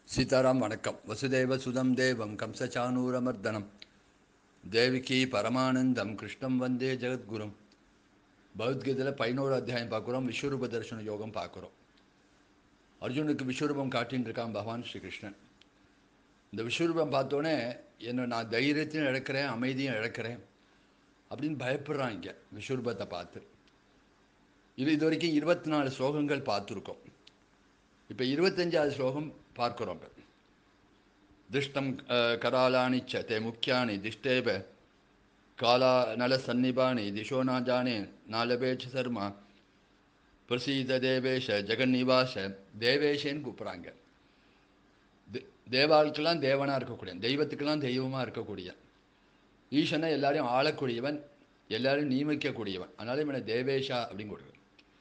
சீதாராம் வணக்கம் வசுதேவ சுதம் தேவம் கம்சச்சானூரமர்தனம் தேவிகி பரமானந்தம் கிருஷ்ணம் வந்தே ஜெகத்குரும் பகவத்கீதையில் பதினோரு அத்தியாயம் பார்க்குறோம் விஸ்வரூப தரிசன யோகம் பார்க்குறோம் அர்ஜுனுக்கு விஸ்வரூபம் காட்டின்னு இருக்கான் பகவான் ஸ்ரீகிருஷ்ணன் இந்த விஸ்வரூபம் பார்த்தோன்னே என்ன நான் தைரியத்தையும் இழக்கிறேன் அமைதியும் இழக்கிறேன் அப்படின்னு பயப்படுறான் இங்கே விஸ்வரூபத்தை பார்த்து இது இது வரைக்கும் இருபத்தி நாலு ஸ்லோகங்கள் பார்த்துருக்கோம் இப்போ இருபத்தஞ்சாவது ஸ்லோகம் பார்க்குறோம் இப்போ திருஷ்டம் கராலானி ச தே முக்கியானி திஷ்டேப காலா நல சந்நிபானி திசோ நா ஜானே நாலபேட்ச சர்மா பிரசீத தேவேஷ ஜெகன்னிவாச தேவேஷேன்னு கூப்பிட்றாங்க தேவாளுக்கெல்லாம் தேவனாக இருக்கக்கூடிய தெய்வத்துக்கெல்லாம் தெய்வமாக இருக்கக்கூடிய ஈசனை எல்லாரையும் ஆளக்கூடியவன் எல்லாரையும் நியமிக்கக்கூடியவன் அதனால இவனை தேவேஷா அப்படின்னு கொடுக்குறேன்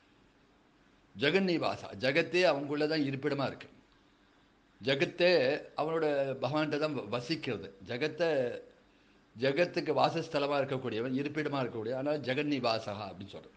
ஜெகன்னிவாசா ஜகத்தே அவங்களுக்குள்ள தான் இருப்பிடமாக இருக்கு ஜகத்தே அவனோட பகவான்கிட்ட தான் வசிக்கிறது ஜகத்தை ஜகத்துக்கு வாசஸ்தலமாக இருக்கக்கூடியவன் இருப்பிடமாக இருக்கக்கூடிய அதனால் ஜெகன்னிவாசா அப்படின்னு சொல்கிறது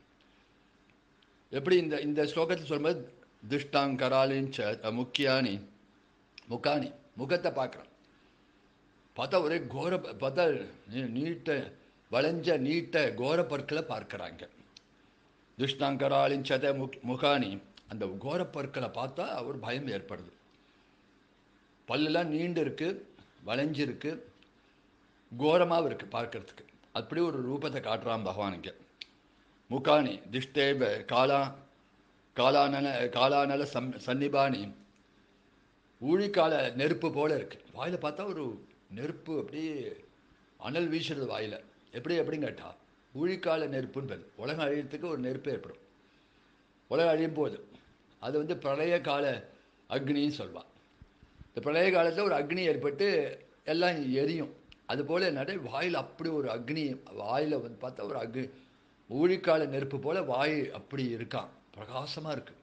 எப்படி இந்த இந்த ஸ்லோகத்தில் சொல்லும்போது துஷ்டாங்கராலின் முக்கியானி முக்கானி முகத்தை பார்க்குறான் பார்த்தா ஒரே கோர பார்த்தா நீட்ட வளைஞ்ச நீட்ட கோர பற்களை பார்க்குறாங்க துஷ்டாங்கராலின் சத முக் முகானி அந்த கோர பற்களை பார்த்தா ஒரு பயம் ஏற்படுது பல்லெல்லாம் நீண்டு இருக்கு வளைஞ்சிருக்கு கோரமாகவும் இருக்கு பார்க்கறதுக்கு அப்படி ஒரு ரூபத்தை காட்டுறான் பகவானுக்கு முகானி திஷ்டேப காலா காலானல காலானல சம் சன்னிபானி ஊழிக்கால நெருப்பு போல இருக்கு வாயில பார்த்தா ஒரு நெருப்பு அப்படியே அனல் வீசுறது வாயில எப்படி எப்படின்னு கேட்டா ஊழிக்கால நெருப்புன்னு பேர் உலகம் அழியறதுக்கு ஒரு நெருப்பு ஏற்படும் உலகம் அழியும் போது அது வந்து பிரளய கால அக்னின்னு சொல்வான் இந்த பிரளய காலத்தில் ஒரு அக்னி ஏற்பட்டு எல்லாம் எரியும் அதுபோல் என்னடா வாயில் அப்படி ஒரு அக்னி வாயில் வந்து பார்த்தா ஒரு அக்னி ஊழிக்கால நெருப்பு போல் வாய் அப்படி இருக்கான் பிரகாசமாக இருக்கு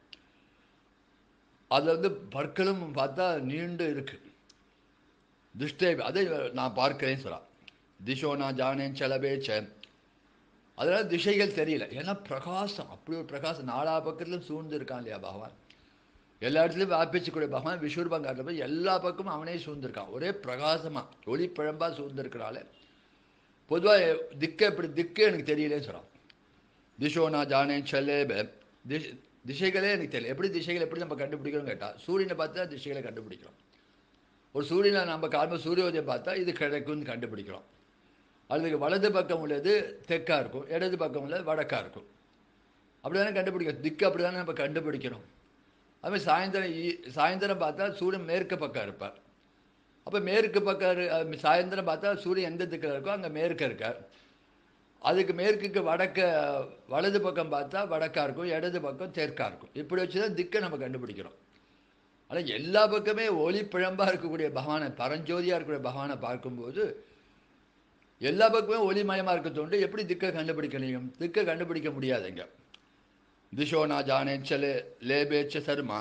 அதில் வந்து பற்களும் பார்த்தா நீண்டு இருக்கு துஷ்டே அதை நான் பார்க்கிறேன்னு சொல்கிறான் திஷோ நான் ஜானேன் செலபேச்சேன் அதனால் திசைகள் தெரியல ஏன்னா பிரகாசம் அப்படி ஒரு பிரகாசம் நாலா பக்கத்துலையும் சூழ்ந்து இருக்கான் இல்லையா பகவான் எல்லா இடத்துலையும் வியாபிச்சுக்கூடிய பகவான் விஸ்வரூபம் காட்டுறப்ப எல்லா பக்கமும் அவனே சூழ்ந்திருக்கான் ஒரே பிரகாசமாக ஒளி பிழம்பாக சூழ்ந்திருக்கிறால பொதுவாக திக்கு எப்படி திக்கு எனக்கு தெரியலேன்னு சொல்கிறான் திஷோ நான் ஜானேன் செல்லேப திஷ் திசைகளே எனக்கு தெரியல எப்படி திசைகள் எப்படி நம்ம கண்டுபிடிக்கிறோம் கேட்டால் சூரியனை பார்த்தா திசைகளை கண்டுபிடிக்கிறோம் ஒரு சூரியனை நம்ம காலமாக சூரியோதயம் பார்த்தா இது கிழக்குன்னு கண்டுபிடிக்கிறோம் அதுக்கு வலது பக்கம் உள்ளது தெற்காக இருக்கும் இடது பக்கம் உள்ளது வடக்காக இருக்கும் அப்படி தானே கண்டுபிடிக்கிறோம் திக்கு அப்படி தானே நம்ம கண்டுபிடிக்கிறோம் அதுமாதிரி சாயந்தரம் சாயந்தரம் பார்த்தா சூரியன் மேற்கு பக்கம் இருப்பார் அப்போ மேற்கு பக்கம் சாயந்தரம் பார்த்தா சூரியன் எந்த திக்கில் இருக்கோ அங்கே மேற்க இருக்கார் அதுக்கு மேற்குக்கு வடக்க வலது பக்கம் பார்த்தா வடக்காக இருக்கும் இடது பக்கம் தெற்காக இருக்கும் இப்படி வச்சு தான் திக்கை நம்ம கண்டுபிடிக்கிறோம் ஆனால் எல்லா பக்கமே ஒளி பிழம்பாக இருக்கக்கூடிய பகவானை பரஞ்சோதியாக இருக்கக்கூடிய பகவானை பார்க்கும்போது எல்லா பக்கமே ஒளிமயமாக இருக்க தோண்டு எப்படி திக்கை கண்டுபிடிக்க முடியும் திக்கை கண்டுபிடிக்க முடியாதுங்க திஷோ நான் ஜானேச்சலே லேபேச்ச சர்மா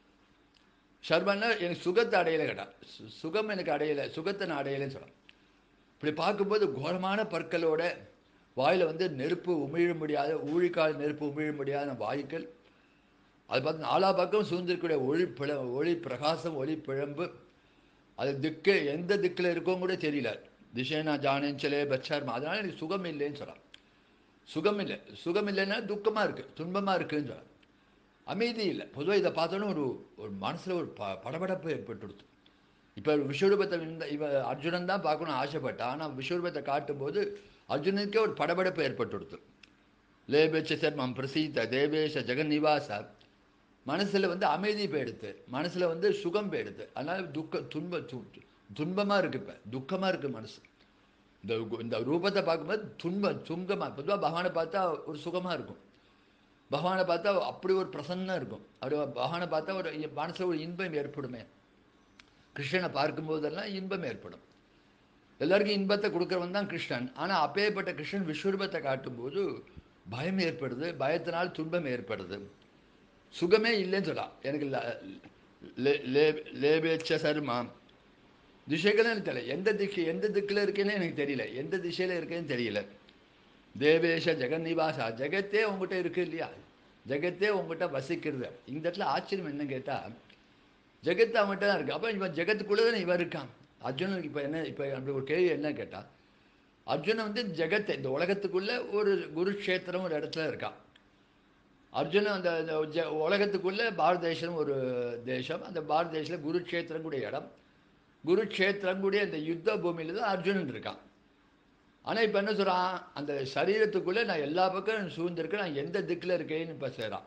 சர்மன்னா எனக்கு சுகத்தை அடையலை கேட்டா சுகம் எனக்கு அடையலை சுகத்தை நான் அடையலைன்னு சொல்கிறேன் இப்படி பார்க்கும்போது கோரமான பற்களோட வாயில் வந்து நெருப்பு உமிழ முடியாத ஊழிக்கால் நெருப்பு உமிழ முடியாத வாயுக்கள் அது பார்த்து நாலா பக்கம் சூழ்ந்திருக்கக்கூடிய ஒளி பிழ ஒளி பிரகாசம் ஒளி பிழம்பு அது திக்கு எந்த திக்கில் இருக்கோம் கூட தெரியல திசைனா ஜானேச்சலே பச்சார்மா அதனால எனக்கு சுகம் இல்லைன்னு சொல்கிறான் சுகம் இல்லை சுகம் இல்லைன்னா துக்கமாக இருக்குது துன்பமாக இருக்குன்னு சொல்கிறான் அமைதி இல்லை பொதுவாக இதை பார்த்தோன்னே ஒரு ஒரு மனசில் ஒரு ப படபடப்பு ஏற்பட்டுடுது இப்போ விஸ்வரூபத்தை இந்த இவ அர்ஜுனன் தான் பார்க்கணும் ஆசைப்பட்டான் ஆனால் விஸ்வரூபத்தை காட்டும்போது அர்ஜுனுக்கே ஒரு படபடப்பு ஏற்பட்டுடுது லேபேச்ச சர்மம் பிரசீத தேவேஷ ஜெகன்னிவாச மனசில் வந்து அமைதி போயிடுது மனசில் வந்து சுகம் போயிடுது அதனால் துக்க துன்ப துன்பமாக இருக்குது இப்போ துக்கமாக இருக்குது மனசு இந்த இந்த ரூபத்தை பார்க்கும்போது துன்ப துன்பமாக பொதுவாக பகவானை பார்த்தா ஒரு சுகமாக இருக்கும் பகவானை பார்த்தா அப்படி ஒரு பிரசன்னம் இருக்கும் அப்படி பகவானை பார்த்தா ஒரு மனசில் ஒரு இன்பம் ஏற்படுமே கிருஷ்ணனை பார்க்கும்போதெல்லாம் இன்பம் ஏற்படும் எல்லாருக்கும் இன்பத்தை கொடுக்குறவன் தான் கிருஷ்ணன் ஆனால் அப்பேற்பட்ட கிருஷ்ணன் விஸ்வரூபத்தை காட்டும்போது பயம் ஏற்படுது பயத்தினால் துன்பம் ஏற்படுது சுகமே இல்லைன்னு சொல்லலாம் எனக்கு லேபேச்ச சர்மா திசைகளும் எனக்கு தெரியல எந்த திக்கு எந்த திக்கில் இருக்கேன்னு எனக்கு தெரியல எந்த திசையில் இருக்கேன்னு தெரியல தேவேஷ ஜெகன்னிவாசா ஜெகத்தே உங்ககிட்ட இருக்கு இல்லையா ஜெகத்தே உங்ககிட்ட வசிக்கிறது இந்த இடத்துல ஆச்சரியம் என்ன கேட்டால் ஜெகத் அவன்கிட்ட தான் இருக்கு அப்போ இவன் ஜெகத்துக்குள்ளே தானே இவன் இருக்கான் அர்ஜுனனுக்கு இப்போ என்ன இப்போ அப்படி ஒரு கேள்வி என்ன கேட்டால் அர்ஜுனன் வந்து ஜெகத்தை இந்த உலகத்துக்குள்ள ஒரு குருக்ஷேத்திரம் ஒரு இடத்துல இருக்கான் அர்ஜுனன் அந்த அந்த ஜ உலகத்துக்குள்ள பாரத தேசம் ஒரு தேசம் அந்த பாரத தேசத்தில் குருக்ஷேத்திரம் கூடிய இடம் குருக்ஷேத்திரம் கூடிய அந்த யுத்த பூமியில தான் அர்ஜுனன் இருக்கான் ஆனால் இப்போ என்ன சொல்கிறான் அந்த சரீரத்துக்குள்ளே நான் எல்லா பக்கம் சூழ்ந்திருக்கேன் நான் எந்த திக்கில் இருக்கேன்னு இப்போ செய்கிறான்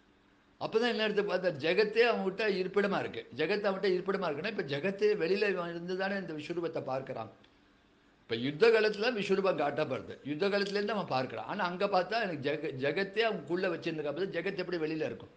அப்போ தான் என்ன எடுத்து பார்த்தா ஜெகத்தே அவங்ககிட்ட இருப்பிடமாக இருக்குது ஜெகத் அவன்கிட்ட இருப்பிடமாக இருக்குன்னா இப்போ ஜெகத்தே வெளியில் இருந்து தானே இந்த விஸ்வரூபத்தை பார்க்குறான் இப்போ யுத்த காலத்தில் விஸ்வரூபம் காட்டப்படுது யுத்த காலத்துலேருந்து அவன் பார்க்குறான் ஆனால் அங்கே பார்த்தா எனக்கு ஜெக ஜெகத்தே அவனுக்குள்ளே வச்சுருந்துருக்கா போது ஜெகத் எப்படி வெளியில் இருக்கும்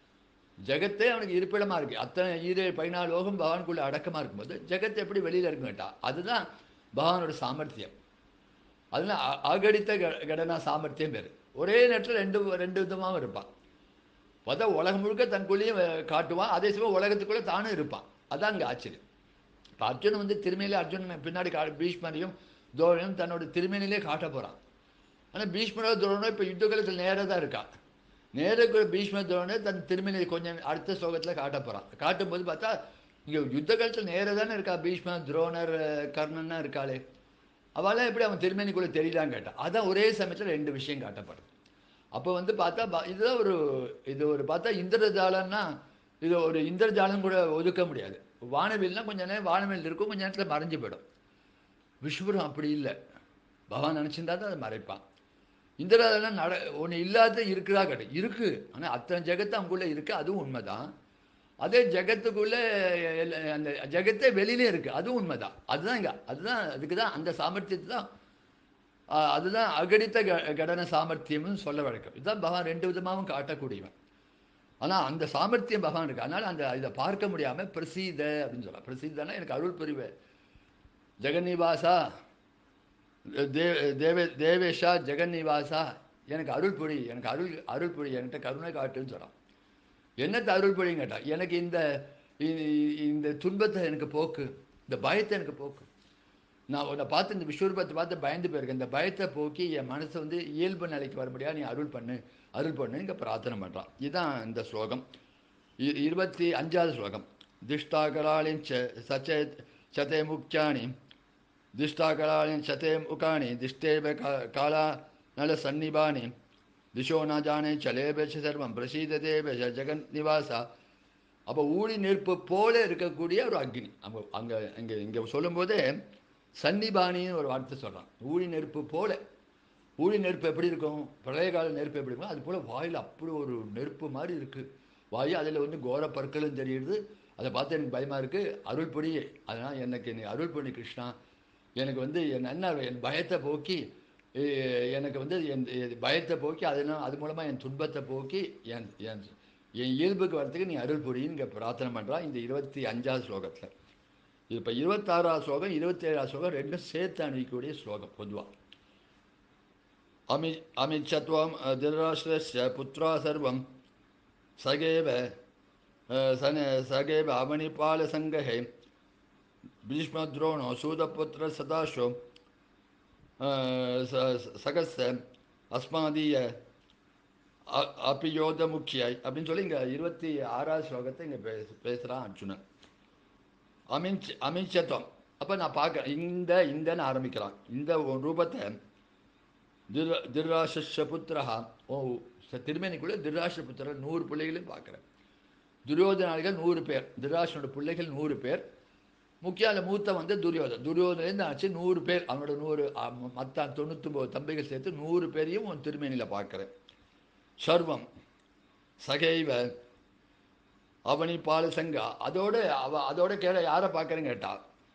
ஜெகத்தே அவனுக்கு இருப்பிடமாக இருக்குது அத்தனை ஈரே பதினாலு லோகம் பகவானுக்குள்ளே அடக்கமாக இருக்கும்போது ஜெகத் எப்படி வெளியில் இருக்கும் கேட்டா அதுதான் பகவானோட சாமர்த்தியம் அதெல்லாம் அ- அகடித்த க- கடனா சாமர்த்தியம் பேர் ஒரே நேரத்தில் ரெண்டு ரெண்டு விதமாகவும் இருப்பான் பார்த்தா உலகம் முழுக்க தனக்குள்ளேயும் அஹ், காட்டுவான் அதே சமயம் உலகத்துக்குள்ளே தானும் இருப்பான் அதான் அங்கே ஆச்சரியம் இப்போ அர்ஜுனன் வந்து திருமையிலே அர்ஜுனன் பின்னாடி கா பீஷ்மரையும் துரோணையும் தன்னோட திருமேனிலே காட்ட போகிறான் ஆனால் பீஷ்மரோ துரோணோ இப்போ யுத்த காலத்தில் நேராக தான் இருக்கா நேருக்கு பீஷ்ம துரோணை தன் திருமணி கொஞ்சம் அடுத்த ஸ்லோகத்தில் காட்ட போகிறான் காட்டும்போது பார்த்தா இங்கே யுத்த காலத்தில் நேராக தானே இருக்கா பீஷ்ம துரோணர் அஹ், கர்ணன்னா இருக்காளே அவளாம் எப்படி அவன் திருமணிக்குள்ளே தெரியலான்னு கேட்டான் அதான் ஒரே சமயத்தில் ரெண்டு விஷயம் காட்டப்படுது அப்போ வந்து பார்த்தா ப- இதுதான் ஒரு இது ஒரு பார்த்தா இந்திரஜாலம்னா இது ஒரு இந்திரஜாலம் கூட ஒதுக்க முடியாது வானவில்னா கொஞ்ச நேரம் வானவில் இருக்கும் கொஞ்ச நேரத்தில் மறைஞ்சு போயிடும் விஸ்வரம் அப்படி இல்லை பகவான் நினச்சிருந்தா தான் அதை மறைப்பான் இந்திரஜாலம் நட ஒன்று இல்லாத இருக்குதா கிடையாது இருக்குது ஆனால் அத்தனை ஜெகத்து அவங்களுக்குள்ளே இருக்குது அதுவும் உண்மைதான் அதே ஜெகத்துக்குள்ளே எல்ல- அந்த ஜெகத்தே வெளியிலே இருக்குது அதுவும் உண்மைதான் அதுதான் இங்கே அதுதான் அதுக்கு தான் அந்த சாமர்த்தியத்தை தான் ஆ, அதுதான் அகடித்த க கடன சாமர்த்தியம்னு சொல்ல வழக்கம் இதுதான் பகவான் ரெண்டு விதமாகவும் காட்டக்கூடியவன் ஆனால் அந்த சாமர்த்தியம் பகவான் இருக்கு அதனால் அந்த இதை பார்க்க முடியாமல் பிரசீத அப்படின்னு சொல்லலாம் பிரசீதனா எனக்கு அருள் புரிவே ஜெகன்னிவாசா தே தேவே தேவேஷா ஜெகன்னிவாசா எனக்கு அருள் புரி எனக்கு அருள் அருள் புரி என்கிட்ட கருணை காட்டுன்னு சொல்கிறான் என்னத்தை அருள் புரியும் கேட்டா எனக்கு இந்த இ- இந்த துன்பத்தை எனக்கு போக்கு இந்த பயத்தை எனக்கு போக்கு நான் உன்னை பார்த்து இந்த விஸ்வரூபத்தை பார்த்து பயந்து போயிருக்கேன் இந்த பயத்தை போக்கி என் மனசை வந்து இயல்பு நிலைக்கு வரும்படியா நீ அருள் பண்ணு அருள் பண்ணு இங்கே பிரார்த்தனை பண்ணுறான் இதுதான் இந்த ஸ்லோகம் இ- இருபத்தி அஞ்சாவது ஸ்லோகம் திஷ்டாகராளின் சச்சே சதே முக்கியானி திஷ்டாகராளின் சதே முகாணி திஷ்டேப கா- காலா நல சந்நிபாணி திசோ ந ஜானே சலேபேஷ சர்வம் பிரசீததேபேஷ ஜெகன் நிவாசா அப்போ ஊழி நெருப்பு போல இருக்கக்கூடிய ஒரு அக்னி அங்கே அங்கே இங்கே இங்கே சொல்லும்போதே சன்னிபாணின்னு ஒரு வார்த்தை சொல்கிறான் ஊழி நெருப்பு போல ஊழி நெருப்பு எப்படி இருக்கும் பழைய கால நெருப்பு எப்படி இருக்கும் அது போல் வாயில் அப்படி ஒரு நெருப்பு மாதிரி இருக்குது வாய் அதில் வந்து கோர பற்களும் தெரியுது அதை பார்த்து எனக்கு பயமாக இருக்குது அருள் பொடி அதனால் எனக்கு நீ அருள் பொடி கிருஷ்ணா எனக்கு வந்து என் என்ன என் பயத்தை போக்கி எ- எனக்கு வந்து என் என் பயத்தை போக்கி அதனால் அது மூலமாக என் துன்பத்தை போக்கி என் என் என் இயல்புக்கு வரத்துக்கு நீ அருள் புரின்னு இங்கே பிரார்த்தனை பண்ணுறான் இந்த இருபத்தி அஞ்சாவது ஸ்லோகத்தில் இது இப்போ இருபத்தாறாவது ஸ்லோகம் இருபத்தேழாவது ஸ்லோகம் ரெண்டும் சேர்த்து அணிவிக்கக்கூடிய ஸ்லோகம் பொதுவாக அமி அமிச்சத்வம் திருராஷ்டிரஸ்ய புத்ரா சர்வம் சகேவ அஹ், சன சகேவ அவனிபாலசங்கஹே பீஷ்மத்ரோணோ சூதபுத்திர சதாஷோ அஹ், ச- ச- சகஸ்ய அஸ்மாதீய அ- அபியோத முக்கியாய் அப்படின்னு சொல்லி இங்கே இருபத்தி ஆறாவது ஸ்லோகத்தை இங்கே பே பேசுகிறான் அர்ஜுனன் அமிஞ்ச் அமிச்சத்துவம் அப்போ நான் பார்க்குறேன் இந்த இந்தன்னு ஆரம்பிக்கிறான் இந்த ஒரு ரூபத்தை திர் திருராஷ்டிரபுத்திரா ஓ ச- திருமேனிக்குள்ளே திருராஷ்டிரபுத்திரர் நூறு பிள்ளைகளையும் பார்க்குறேன் துரியோதனாளிகள் நூறு பேர் திருராஷ்டிரோட பிள்ளைகள் நூறு பேர் முக்கிய அந்த மூத்த வந்து துரியோதன் துரியோதனேருந்து ஆச்சு நூறு பேர் அவனோட நூறு மற்ற தொண்ணூத்தொம்பது தம்பிகள் சேர்த்து நூறு பேரையும் உன் திருமேனியில் பார்க்குறேன் சர்வம் சகைவ அவனி பால சங்கா அதோட அவ அதோட கேட யாரை பார்க்குறேன்னு கேட்டா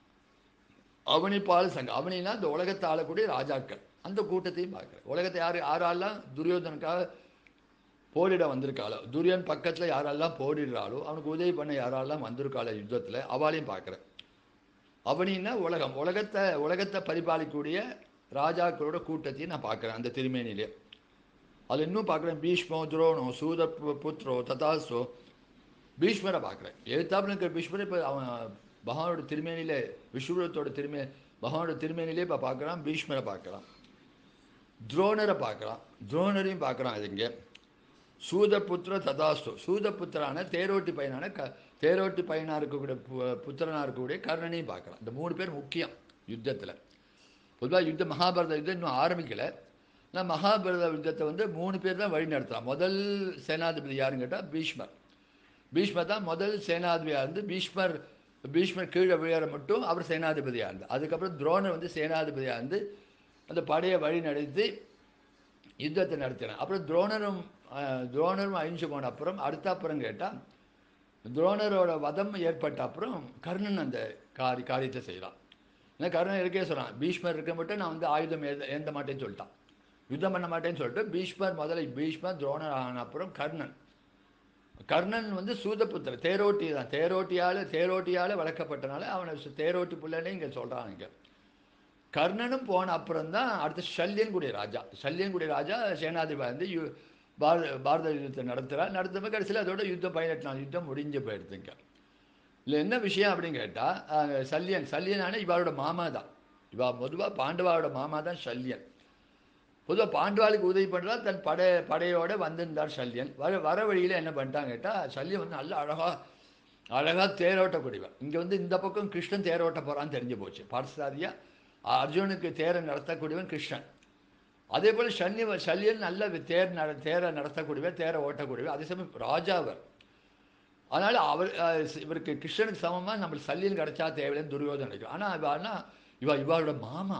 அவனி பால சங்கா அவனினா இந்த உலகத்தை ஆளக்கூடிய ராஜாக்கள் அந்த கூட்டத்தையும் பார்க்குறேன் உலகத்தை யார் யாரெல்லாம் துரியோதனுக்காக போரிட வந்திருக்காளோ துரியன் பக்கத்தில் யாரெல்லாம் போரிடுறாளோ அவனுக்கு உதவி பண்ண யாரெல்லாம் வந்திருக்காளோ யுத்தத்தில் அவளையும் பார்க்குறேன் அவனின்னா உலகம் உலகத்தை உலகத்தை பரிபாலிக்கக்கூடிய ராஜாக்களோட கூட்டத்தையும் நான் பார்க்குறேன் அந்த திருமேனிலே அது இன்னும் பார்க்குறேன் பீஷ்மோ துரோணோ சூத பு- புத்ரோ ததாசோ பீஷ்மரை பார்க்குறேன் எழுத்தாப்புல இருக்கிற பீஷ்மரை இப்போ அவன் பகவானோட திருமேனிலே விஸ்வரூபத்தோட திருமே பகவானோட திருமேனிலே இப்போ பார்க்குறான் பீஷ்மரை பார்க்குறான் துரோணரை பார்க்குறான் துரோணரையும் பார்க்குறான் அது இங்கே சூதபுத்திர ததாஸ்து சூதபுத்திரான தேரோட்டி பையனான க தேரோட்டி பையனாக இருக்கக்கூடிய பு- புத்திரனாக இருக்கக்கூடிய கர்ணனையும் பார்க்கலாம் இந்த மூணு பேர் முக்கியம் யுத்தத்தில் பொதுவாக யுத்தம் மகாபாரத யுத்தம் இன்னும் ஆரம்பிக்கலை ஆனால் மகாபாரத யுத்தத்தை வந்து மூணு பேர் தான் வழி நடத்துகிறான் முதல் சேனாதிபதி யாருன்னு கேட்டால் பீஷ்மர் பீஷ்மர் தான் முதல் சேனாதிபதியாக இருந்து பீஷ்மர் பீஷ்மர் கீழே விழுற மட்டும் அவர் சேனாதிபதியாக இருந்தார் அதுக்கப்புறம் துரோணர் வந்து சேனாதிபதியாக இருந்து அந்த படையை வழி நடத்தி யுத்தத்தை நடத்தினார் அப்புறம் துரோணரும் அஹ், துரோணரும் அழிஞ்சு போன அப்புறம் அடுத்த அப்புறம் கேட்டால் துரோணரோட வதம் ஏற்பட்ட அப்புறம் கர்ணன் அந்த காரி காரியத்தை செய்கிறான் ஏன்னா கர்ணன் இருக்கே சொல்கிறான் பீஷ்மர் இருக்க மட்டும் நான் வந்து ஆயுதம் ஏந்த ஏந்த மாட்டேன்னு சொல்லிட்டான் யுத்தம் பண்ண மாட்டேன்னு சொல்லிட்டு பீஷ்மர் முதல்ல பீஷ்மர் துரோணர் ஆன அப்புறம் கர்ணன் கர்ணன் வந்து சூதபுத்திரன் தேரோட்டி தான் தேரோட்டியால் தேரோட்டியால் வளர்க்கப்பட்டனால அவனை சு- தேரோட்டி புள்ளனே இங்கே சொல்கிறான் இங்கே கர்ணனும் போன அப்புறம் தான் அடுத்து சல்யன்குடி ராஜா சல்யன்குடி ராஜா சேனாதிபதி வந்து யு பாரத பாரத யுத்தத்தை நடத்துகிறார் நடத்தும் கடைசியில் அதோட யுத்தம் பதினெட்டு நாள் யுத்தம் முடிஞ்சு போயிடுதுங்க இல்லை என்ன விஷயம் அப்படின்னு கேட்டால் சல்யன் சல்யனான இவரோட மாமா தான் இவா பொதுவாக பாண்டவாவோட மாமா தான் சல்யன் பொதுவாக பாண்டவாளுக்கு உதவி பண்ணுறா தன் படை படையோட வந்திருந்தார் சல்யன் வர வர வழியில் என்ன பண்ணிட்டாங்க கேட்டால் சல்யன் வந்து நல்ல அழகாக அழகாக தேரோட்டக்கூடியவன் இங்கே வந்து இந்த பக்கம் கிருஷ்ணன் தேரோட்ட போகிறான்னு தெரிஞ்சு போச்சு பார்த்தாதியா அர்ஜுனுக்கு தேரை நடத்தக்கூடியவன் கிருஷ்ணன் அதே போல் சல்ய சல்யன் நல்ல தேர் நட தேரை நடத்தக்கூடியவன் தேரை ஓட்டக்கூடியவன் அதே சமயம் ராஜாவர் அதனால் அவர் அஹ், இவருக்கு கிருஷ்ணனுக்கு சமமாக நம்மளுக்கு சல்லியன் கிடைச்சா தேவையில்லைன்னு துரியோதனை நினைக்கும் ஆனால் இவாள்னா இவா இவாளோட மாமா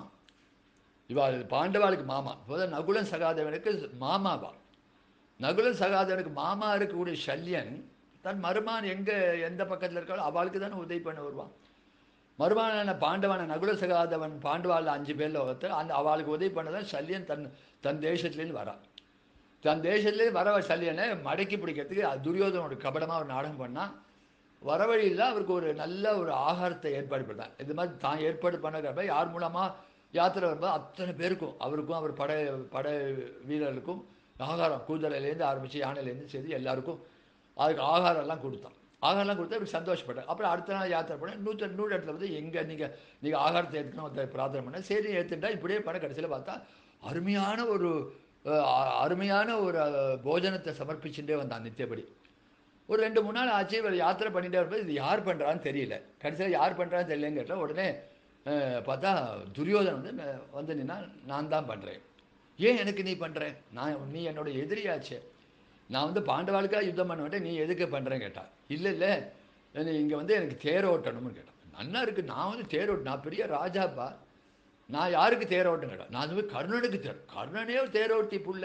இவா பாண்டவாளுக்கு மாமா இப்போது நகுலன் சகாதேவனுக்கு மாமாவா நகுலன் சகாதேவனுக்கு மாமா இருக்கக்கூடிய சல்யன் தன் மருமான் எங்கே எந்த பக்கத்தில் இருக்காளோ அவளுக்கு தானே உதவி பண்ண வருவான் மருமானான பாண்டவன நகுல சகாதவன் பாண்டவாள் அஞ்சு பேரில் ஒருத்தர் அந்த அவளுக்கு உதவி பண்ணதான் சல்யன் தன் தன் தேசத்துலேருந்து வரான் தன் தேசத்துலேருந்து வர சல்யனை மடக்கி பிடிக்கிறதுக்கு அது துரியோதனோட கபடமாக ஒரு நாடகம் பண்ணால் வர வழியில் அவருக்கு ஒரு நல்ல ஒரு ஆகாரத்தை ஏற்பாடு பண்ணார் இது மாதிரி தான் ஏற்பாடு பண்ணுறப்ப யார் மூலமாக யாத்திரை வரும்போது அத்தனை பேருக்கும் அவருக்கும் அவர் படை படை வீரர்களுக்கும் ஆகாரம் கூதலையிலேருந்து ஆரம்பித்து யானையிலேருந்து சரி எல்லாருக்கும் அதுக்கு ஆகாரம்லாம் கொடுத்தான் ஆகாரம்லாம் கொடுத்தா இவர் சந்தோஷப்பட்டார் அப்புறம் அடுத்த நாள் யாத்திரை பண்ண நூற்று நூறு இடத்துல வந்து எங்கே நீங்கள் நீங்கள் ஆகாரத்தை ஏற்றுக்கணும் ஒருத்தர் பிரார்த்தனை பண்ண சரி ஏற்றுட்டா இப்படியே பண்ண கடைசியில் பார்த்தா அருமையான ஒரு அஹ், அ- அருமையான ஒரு அஹ், போஜனத்தை சமர்ப்பிச்சுட்டே வந்தான் நித்தியபடி ஒரு ரெண்டு மூணு நாள் ஆச்சு இவர் யாத்திரை பண்ணிட்டே வரும்போது இது யார் பண்ணுறான்னு தெரியல கடைசியில் யார் பண்ணுறான்னு தெரியலன்னு கேட்டால் உடனே அஹ், பார்த்தா துரியோதனன் வந்து ந- வந்து நின்னா நான் தான் பண்ணுறேன் ஏன் எனக்கு நீ பண்ணுற நான் நீ என்னோட எதிரியாச்சே நான் வந்து பாண்டவாளுக்காக யுத்தம் பண்ண மாட்டேன் நீ எதுக்கு பண்ணுறேன்னு கேட்டா இல்லை இல்லை இங்கே வந்து எனக்கு தேர் ஓட்டணும்னு கேட்டான் நன்னா இருக்கு நான் வந்து தேர் ஓட்டு நான் பெரிய ராஜாப்பா நான் யாருக்கு தேர் ஓட்டம் கேட்டேன் நான் வந்து கர்ணனுக்கு தேர் கர்ணனே ஒரு தேரோட்டி புள்ள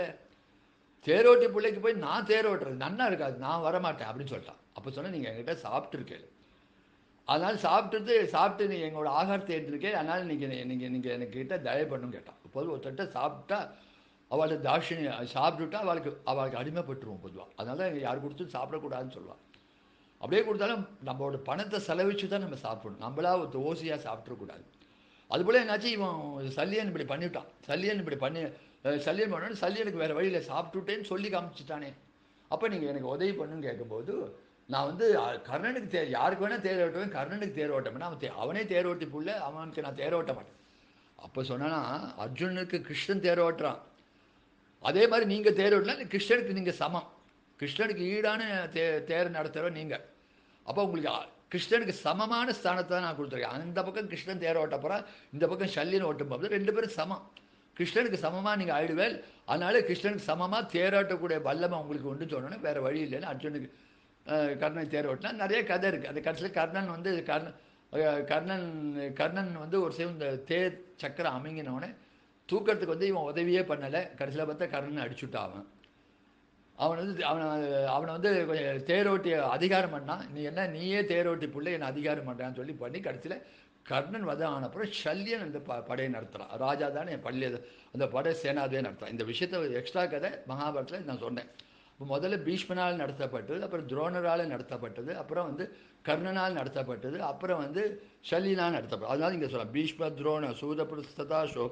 தேரோட்டி பிள்ளைக்கு போய் நான் தேர் ஓட்டுறது நன்னா இருக்காது நான் வரமாட்டேன் அப்படின்னு சொல்லிட்டான் அப்போ சொன்னேன் நீங்கள் என்கிட்ட சாப்பிட்டுருக்கேன் அதனால் சாப்பிட்டுட்டு சாப்பிட்டு நீ எங்களோட ஆகாரத்தை எடுத்துருக்கேன் அதனால் நீங்கள் நீங்கள் நீங்கள் எனக்கு கிட்ட தயவு பண்ணுன்னு கேட்டான் பொதுவாக ஒருத்தட்ட சாப்பிட்டா அவளுக்கு தாட்சிணி சாப்பிட்டுட்டா அவளுக்கு அவளுக்கு அடிமைப்பட்டுருவோம் பொதுவாக அதனால தான் யார் கொடுத்தும் சாப்பிடக்கூடாதுன்னு சொல்லுவாள் அப்படியே கொடுத்தாலும் நம்மளோட பணத்தை செலவிச்சு தான் நம்ம சாப்பிடணும் நம்மளா ஒரு ஓசியாக சாப்பிட்றக்கூடாது அதுபோல் என்னாச்சு இவன் சல்லியன் இப்படி பண்ணிவிட்டான் சல்லியன் இப்படி பண்ணி அஹ் சல்லியன் பண்ணோன்னு சல்லியனுக்கு வேறு வழியில் சாப்பிட்டுட்டேன்னு சொல்லி காமிச்சிட்டானே அப்போ நீங்கள் எனக்கு உதவி பண்ணுன்னு கேட்கும்போது நான் வந்து அஹ், கர்ணனுக்கு தே யாருக்கு வேணால் தேர் ஓட்டுவேன் கர்ணனுக்கு தேர் ஓட்ட மாட்டேன் அவன் தே அவனே தேர் ஓட்டி புள்ள அவனுக்கு நான் தேர் ஓட்ட மாட்டேன் அப்போ சொன்னா அர்ஜுனுக்கு கிருஷ்ணன் தேர் ஓட்டுறான் அதே மாதிரி நீங்கள் தேர் ஓட்டலாம் கிருஷ்ணனுக்கு நீங்கள் சமம் கிருஷ்ணனுக்கு ஈடான தே தேர் நடத்துகிறோம் நீங்கள் அப்போ உங்களுக்கு அ- கிருஷ்ணனுக்கு சமமான ஸ்தானத்தை தான் நான் கொடுத்துருக்கேன் அந்த பக்கம் கிருஷ்ணன் தேர் ஓட்ட போகிறான் இந்த பக்கம் சல்லியன் ஓட்டும் போது ரெண்டு பேரும் சமம் கிருஷ்ணனுக்கு சமமாக நீங்கள் ஆயிடுவேல் அதனால கிருஷ்ணனுக்கு சமமாக தேரோட்டக்கூடிய வல்லமை உங்களுக்கு உண்டு சொன்னோன்னே வேறு வழி இல்லைன்னு அர்ஜுனுக்கு அஹ், கர்ணன் தேர் ஓட்டினா நிறைய கதை இருக்குது அந்த கடைசியில் கர்ணன் வந்து கர்ணன் அஹ், கர்ணன் கர்ணன் வந்து ஒரு சேவ் இந்த தேர் சக்கரம் அமைங்கினவனே தூக்கறதுக்கு வந்து இவன் உதவியே பண்ணலை கடைசியில் பார்த்தா கர்ணனை அடிச்சுட்டான் அவன் அவன் வந்து அவனை அவனை வந்து கொஞ்சம் தேரோட்டி அதிகாரம் பண்ணான் நீ என்ன நீயே தேரோட்டி புள்ள என்னை அதிகாரம் பண்ணுறான்னு சொல்லி பண்ணி கடைசியில் கர்ணன் வதம் ஆன அப்புறம் சல்யன் அந்த ப படையை நடத்துகிறான் ராஜா தானே என் பள்ளி அந்த படை சேனாதே நடத்துகிறான் இந்த விஷயத்தை எக்ஸ்ட்ரா கதை மகாபாரத்தில் நான் சொன்னேன் இப்போ முதல்ல பீஷ்மனால் நடத்தப்பட்டது அப்புறம் துரோணரால் நடத்தப்பட்டது அப்புறம் வந்து கர்ணனால் நடத்தப்பட்டது அப்புறம் வந்து ஷல்லினால் நடத்தப்பட்டது அதனால இங்கே சொல்லலாம் பீஷ்ம துரோண சூதபுரஸ்ததாஷோ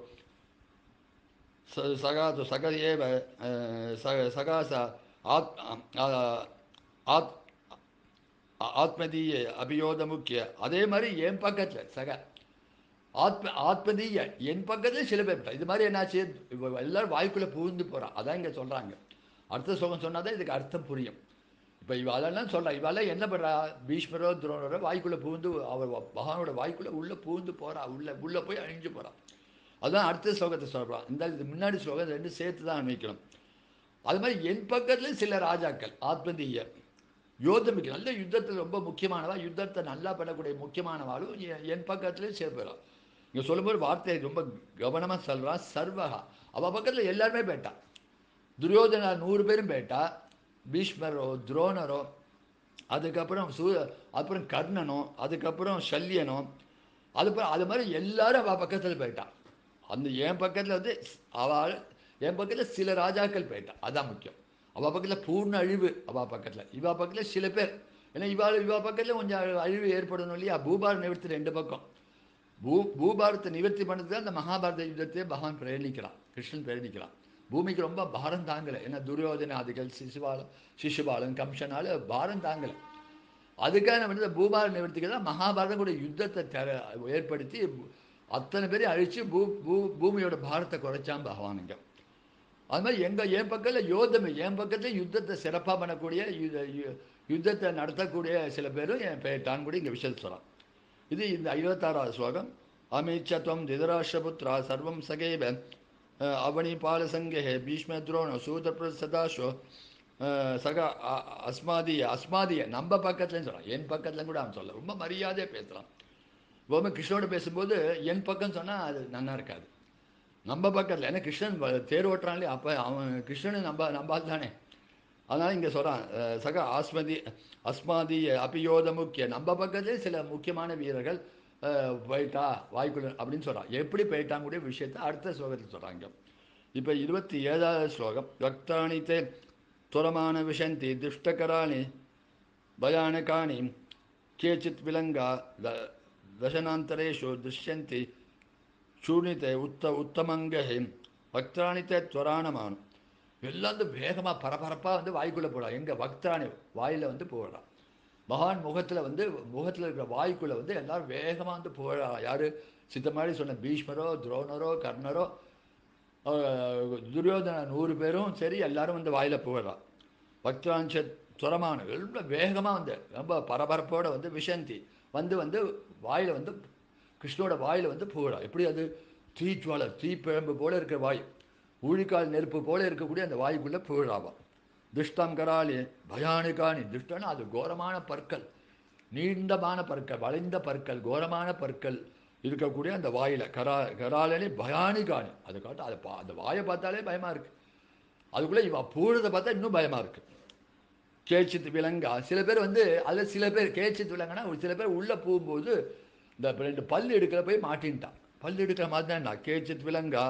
स- सगा तो सग एव अ, स- सगा स आत् अ, ஆத் ஆத்மதீய அபியோத முக்கிய அதே மாதிரி என் பக்கத்தில் சக ஆத்ம ஆத்மதீய என் பக்கத்தில் சில பேர் இது மாதிரி என்னாச்சு இவ எல்லாரும் வாய்க்குள்ளே புகுந்து போகிறான் அதான் இங்கே சொல்கிறாங்க அடுத்த ஸ்லோகம் சொன்னால் தான் இதுக்கு அர்த்தம் புரியும் இப்போ இவாளெல்லாம் சொல்கிறா இவாளெல்லாம் என்ன பண்ணுறா பீஷ்மரோ துரோணரோ வாய்க்குள்ளே புகுந்து அவர் பகவானோட வாய்க்குள்ளே உள்ளே புகுந்து போகிறா உள்ளே உள்ளே போய் அழிஞ்சு போகிறா அதுதான் அடுத்த ஸ்லோகத்தை சொல்கிறான் இந்த இது முன்னாடி ஸ்லோகம் ரெண்டு சேர்த்து தான் அன்வைக்கணும் அது மாதிரி என் பக்கத்தில் சில ராஜாக்கள் ஆத்மதீய யோதமிக்கு நல்ல யுத்தத்தில் ரொம்ப முக்கியமானவா யுத்தத்தை நல்லா பண்ணக்கூடிய முக்கியமானவாளும் என் என் பக்கத்துலேயும் சேர்ப்புறா இங்கே சொல்லும்போது வார்த்தையை ரொம்ப கவனமாக சொல்கிறா சர்வகா அவள் பக்கத்தில் எல்லாருமே போயிட்டா துரியோதனா நூறு பேரும் போயிட்டா பீஷ்மரோ துரோணரோ அதுக்கப்புறம் சூ அப்புறம் கர்ணனோ அதுக்கப்புறம் சல்யனோ அதுக்கப்புறம் அது மாதிரி எல்லாரும் அவள் பக்கத்தில் போயிட்டான் அந்த என் பக்கத்தில் வந்து அவள் என் பக்கத்தில் சில ராஜாக்கள் போயிட்டான் அதான் முக்கியம் அவள் பக்கத்தில் பூர்ண அழிவு அவள் பக்கத்தில் இவா பக்கத்தில் சில பேர் ஏன்னா இவாள் இவா பக்கத்தில் கொஞ்சம் அழி- அழிவு ஏற்படணும் இல்லையா பூபார நிவர்த்தி ரெண்டு பக்கம் பூ பூபாரத்தை நிவர்த்தி பண்ணுறதுக்கு அந்த மகாபாரத யுத்தத்தையே பகவான் பிரேரிக்கிறான் கிருஷ்ணன் பிரேரிக்கிறான் பூமிக்கு ரொம்ப பாரம் தாங்கலை ஏன்னா துரியோதனாதிகள் சிசுபாலம் சிசுபாலன் கம்சனால பாரம் தாங்கலை அதுக்காக நம்ம வந்து பூபார நிவர்த்திக்கு தான் மகாபாரதம் கூட யுத்தத்தை தர ஏற்படுத்தி அத்தனை பேரையும் அழித்து பூ பூ பூமியோட பாரத்தை குறைச்சான் பகவானுங்க அது மாதிரி எங்கள் என் பக்கத்தில் யோதமை என் பக்கத்தில் யுத்தத்தை சிறப்பாக பண்ணக்கூடிய யுத- யு- யுத்தத்தை நடத்தக்கூடிய சில பேரும் என் பேட்டான் கூட இங்கே விஷயத்தை சொல்கிறான் இது இந்த ஐவத்தாறாவது ஸ்லோகம் அமிச்சத்வம் திதராஷ்டிரபுத்ரா சர்வம் சகைவ அஹ், அவனி பாலசங்கே பீஷ்ம துரோண சூதப்ர சதாஷோ அஹ், சக அ- அஸ்மாதிய அஸ்மாதிய நம்ம பக்கத்துலன்னு சொல்கிறான் என் பக்கத்துல கூட அவன் சொல்ல ரொம்ப மரியாதையாக பேசுகிறான் எப்பவுமே கிருஷ்ணனோட பேசும்போது என் பக்கம் சொன்னால் அது நன்னா இருக்காது நம்ம பக்கத்தில் ஏன்னா கிருஷ்ணன் வ- தேர் ஓட்டுறான்லே அப்போ அவன் கிருஷ்ணன் நம்ம நம்பால் தானே அதனால் இங்கே சொல்கிறான் சக ஆஸ்மதி அஸ்மாதி அபியோத முக்கிய நம்ம பக்கத்திலே சில முக்கியமான வீரர்கள் அஹ், போயிட்டா வாய்க்குள்ள அப்படின்னு சொல்கிறான் எப்படி போயிட்டாங்கூடிய விஷயத்தை அடுத்த ஸ்லோகத்தில் சொல்கிறாங்க இப்போ இருபத்தி ஏழாவது ஸ்லோகம் வக்தானி தே துரமான விஷந்தி துஷ்டகராணி भयानकानि केचित् विलङ्गा द दशनान्तरेषु दृश्यन्ति शून्यते உத்த உத்தமங்கை பக்திராணித்தை துவராணமான் எல்லாம் வந்து வேகமாக பரபரப்பாக வந்து வாய்க்குள்ளே போடலாம் எங்கே பக்திராணி வாயில் வந்து போடலாம் மகான் முகத்தில் வந்து முகத்தில் இருக்கிற வாய்க்குள்ளே வந்து எல்லாரும் வேகமாக வந்து போடலாம் யார் சித்த மாதிரி சொன்ன பீஷ்மரோ துரோணரோ கர்ணரோ அஹ், துரியோதன நூறு பேரும் சரி எல்லாரும் வந்து வாயில் போடலாம் பக்திராஞ்ச துரமான ரொம்ப வேகமாக வந்து ரொம்ப பரபரப்போட வந்து விஷந்தி வந்து வந்து வாயில் வந்து கிருஷ்ணோட வாயில் வந்து புகழா எப்படி அது தீச்சுவாலை தீப்பிழம்பு போல இருக்கிற வாய் ஊழிக்கால் நெருப்பு போல இருக்கக்கூடிய அந்த வாய்க்குள்ளே புகழாவாம் துஷ்டம் கராளி பயானிகாணி துஷ்டம்னா அது கோரமான பற்கள் நீண்டமான பற்கள் வளைந்த பற்கள் கோரமான பற்கள் இருக்கக்கூடிய அந்த வாயில் கரா கராலனி பயானிகாணி அதை காட்டு அதை பா அந்த வாயை பார்த்தாலே பயமாக இருக்குது அதுக்குள்ளே இவன் பூழுதை பார்த்தா இன்னும் பயமாக இருக்குது கேச்சித் விலங்கா சில பேர் வந்து அதில் சில பேர் கேச்சித் விலங்குனா ஒரு சில பேர் உள்ளே போகும்போது இந்த ரெண்டு பல் எடுக்கிற போய் மாட்டின்ட்டான் பல் எடுக்கிற மாதிரி தான் கேச்சித் விலங்கா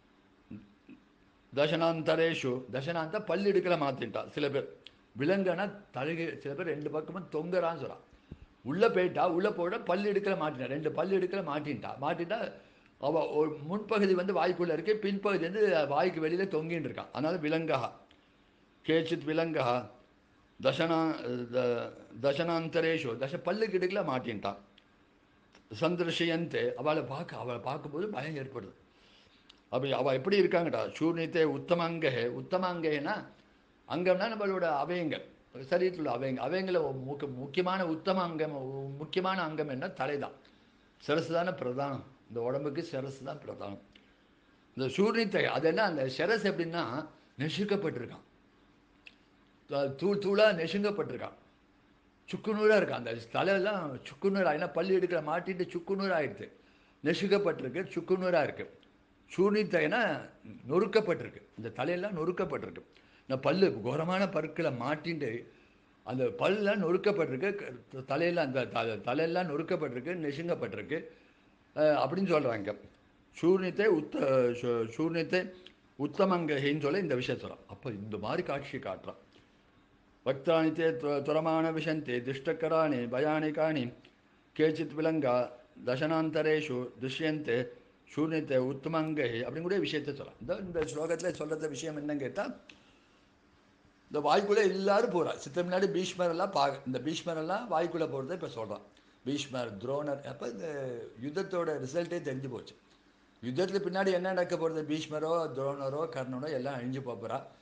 தசனாந்தரேஷு தசனாந்த பல் எடுக்கிற மாற்றின்ட்டான் சில பேர் விலங்குனா தழுகி சில பேர் ரெண்டு பக்கமும் தொங்குறான்னு சொல்கிறான் உள்ளே போயிட்டா உள்ளே போயிட பல் எடுக்கிற மாட்டினான் ரெண்டு பல் எடுக்கிற மாட்டின்ட்டா மாட்டிட்டா அவள் ஒரு முன்பகுதி வந்து வாய்க்குள்ளே இருக்கு பின்பகுதி வந்து வாய்க்கு வெளியில் தொங்கின்னு இருக்கான் அதனால விலங்கா கேச்சித் விலங்கா தசனா த- தசனாந்தரேஷு தச பல்லுக்கு இடுக்கல மாட்டின்ட்டான் சந்திரஷயந்தே அவளை பார்க்க அவளை பார்க்கும்போது பயம் ஏற்படுது அப்படி அவள் எப்படி இருக்காங்கடா சூர்ணித்தே உத்தமங்கே உத்தமாங்கேனா அங்கம்னா நம்மளோட அவயங்கள் சரீரத்தில் உள்ள அவயங்கள் அவயங்கள முக்க முக்கியமான உத்தம அங்கம் முக்கியமான அங்கம் என்ன தலைதான் சிரசு தானே பிரதானம் இந்த உடம்புக்கு சிரசு தான் பிரதானம் இந்த சூர்ணித்தை அது என்ன அந்த சிரஸ் எப்படின்னா நெசுக்கப்பட்டிருக்கான் த- தூள் தூளாக நெசுங்கப்பட்டிருக்கான் சுக்குநூறாக இருக்கான் அந்த தலையெல்லாம் சுக்குநூறாக ஏன்னா பள்ளி எடுக்கிற மாட்டிட்டு சுக்குநூறாக ஆயிடுது நெசுக்கப்பட்டிருக்கு சுக்குநூறாக இருக்குது சூனித்தைனா நொறுக்கப்பட்டிருக்கு இந்த தலையெல்லாம் நொறுக்கப்பட்டிருக்கு இந்த பல்லு கோரமான பற்களை மாட்டிட்டு அந்த பல்லாம் நொறுக்கப்பட்டிருக்கு க- தலையெல்லாம் அந்த த- தலையெல்லாம் நொறுக்கப்பட்டிருக்கு நெசுங்கப்பட்டிருக்கு அஹ், அப்படின்னு சொல்கிறாங்க சூர்ணித்தை உத்த சு- சூர்ணித்தை உத்தமங்கன்னு சொல்ல இந்த விஷயம் சொல்கிறான் அப்போ இந்த மாதிரி காட்சியை காட்டுறான் வக்தானி தே துர- துரமான விஷந்தி துஷ்டக்கராணி பயானிகாணி கேச்சித் விலங்கா தசனாந்தரேஷு துஷ்யந்தே சூன்யத்தை உத்தமங்கை அப்படின்னு கூட விஷயத்தை சொல்லலாம் இந்த இந்த ஸ்லோகத்தில் சொல்கிற விஷயம் என்னன்னு கேட்டால் இந்த வாய்க்குள்ளே எல்லாரும் போகிறா சித்த முன்னாடி பீஷ்மர் எல்லாம் பா இந்த பீஷ்மர் எல்லாம் வாய்க்குள்ளே போகிறத இப்போ சொல்கிறான் பீஷ்மர் துரோணர் அப்போ இந்த யுத்தத்தோட ரிசல்ட்டே தெரிஞ்சு போச்சு யுத்தத்தில் பின்னாடி என்ன நடக்க போகிறது பீஷ்மரோ துரோணரோ கர்ணனோ எல்லாம் அழிஞ்சு போகிறா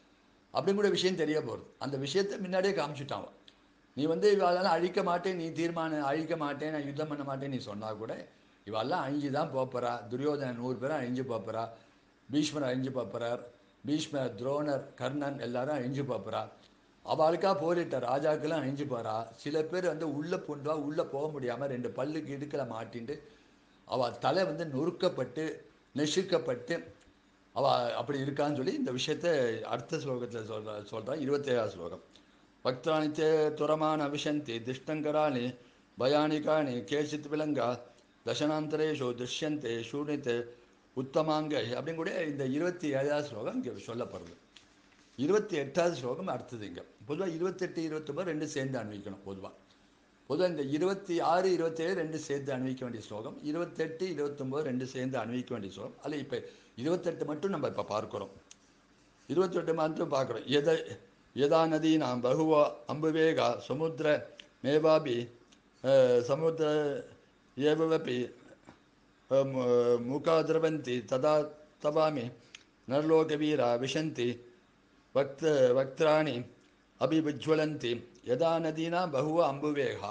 அப்படிங்கிற விஷயம் தெரிய போகிறது அந்த விஷயத்தை முன்னாடியே காமிச்சிட்டான் அவன். நீ வந்து இவாளெல்லாம் அழிக்க மாட்டேன் நீ தீர்மானம் அழிக்க மாட்டேன் நான் யுத்தம் பண்ண மாட்டேன் நீ சொன்னா கூட இவாளெல்லாம் அழிஞ்சு தான் போப்பறா துரியோதனன் நூறு பேரும் அழிஞ்சு போப்பறா பீஷ்மர் அழிஞ்சு போப்பறார் பீஷ்மர் துரோணர் கர்ணன் எல்லாரும் அழிஞ்சு போப்பறா அவளுக்கா போரிட்ட ராஜாக்கெல்லாம் அழிஞ்சு போறா சில பேர் வந்து உள்ள பூண்டா உள்ள போக முடியாம ரெண்டு பல்லுக்கு இடுக்கல மாட்டிண்டு அவ தலை வந்து நொறுக்கப்பட்டு நெசுக்கப்பட்டு அவ அப்படி இருக்கான்னு சொல்லி இந்த விஷயத்தை அடுத்த ஸ்லோகத்தில் சொல்ற சொல்றான் இருபத்தேழாவது ஸ்லோகம் பக்தானி தே துரமான அவிஷந்தி திஷ்டங்கராணி பயானிகாணி கேசித் விலங்கா தசனாந்தரேஷு துஷ்யந்தே சூனித்தே உத்தமாங்கை அப்படின்னு கூட இந்த இருபத்தி ஏழாவது ஸ்லோகம் இங்கே சொல்லப்படுது இருபத்தி எட்டாவது ஸ்லோகம் அடுத்தது இங்கே பொதுவாக இருபத்தெட்டு இருபத்தொம்பது ரெண்டு சேர்ந்து அன்வைக்கணும் பொதுவாக பொதுவாக இந்த இருபத்தி ஆறு இருபத்தேழு ரெண்டு சேர்த்து அன்வைக்க வேண்டிய ஸ்லோகம் இருபத்தெட்டு இருபத்தொம்போது ரெண்டு சேர்ந்து அன்வைக்க வேண்டிய ஸ்லோகம் அதில் இப்போ இருபத்தெட்டு மட்டும் நம்ம இப்போ பார்க்குறோம் இருபத்தெட்டு மட்டும் பார்க்குறோம் எத யதா நதீனாம் பகுவ அம்புவேகா சமுத்திர மேவாபி அஹ், சமுத்திர ஏவபி அஹ், மு- முகா திரவந்தி ததா தபாமி நர்லோகவீரா விஷந்தி வக்த வக்திராணி அபிவிஜ்வலந்தி யதா நதீனா பகுவ அம்புவேகா